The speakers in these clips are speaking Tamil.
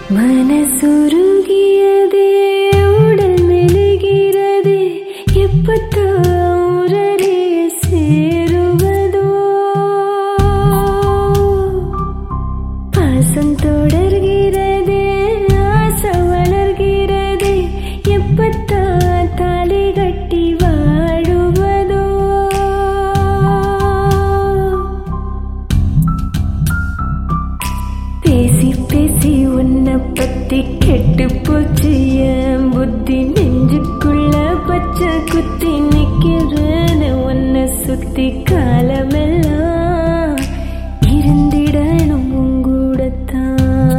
மனசுருகியதே உடல் மெழுகிறதே எப்பத்தாரே சேருவதோ பாசம் தொடர்கிறதே ஆசை வளர்கிறதே எப்பத்தா தாலி கட்டி வாழுவதோ பேசி பேசி உன்னை பத்தி கெட்டு போச்சு என் புத்தி நெஞ்சுக்குள்ள பச்சை குத்தி நிக்கிறேன்னு உன்னை சுத்தி காலமெல்லாம் இருந்திடணும் உங்கூடத்தான்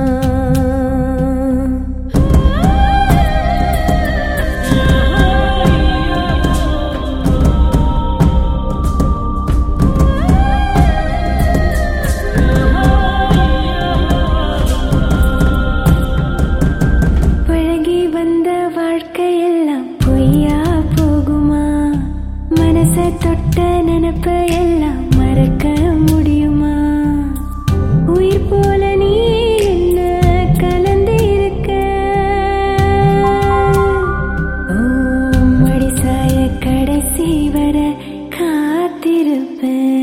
பழகி வந்த வாழ்க்கையெல்லாம் பொய்யா போகுமா மனசை தொட்ட நினைப்ப எல்லாம் மறக்க முடியுமா உயிர் போல நீ என்ன கலந்து இருக்க ஓ, மடி சாய கடைசி வர காத்திருப்பேன்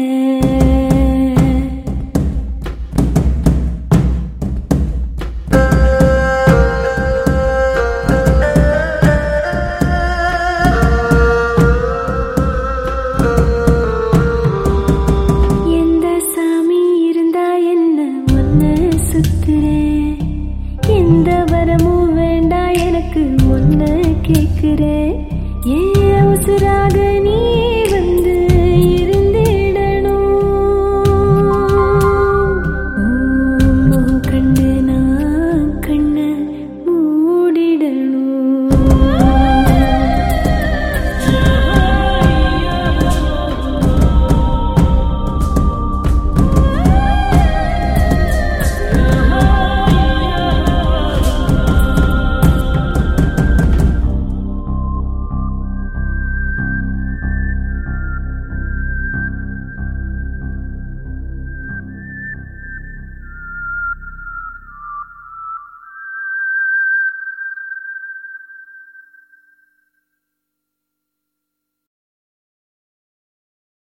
எந்த சாமி இருந்தா என்ன ஒன்ன சுத்துறேன் எந்த வரமும் வேண்டாம் எனக்கு ஒன்ன கேக்குறேன் ஏன் உசுராக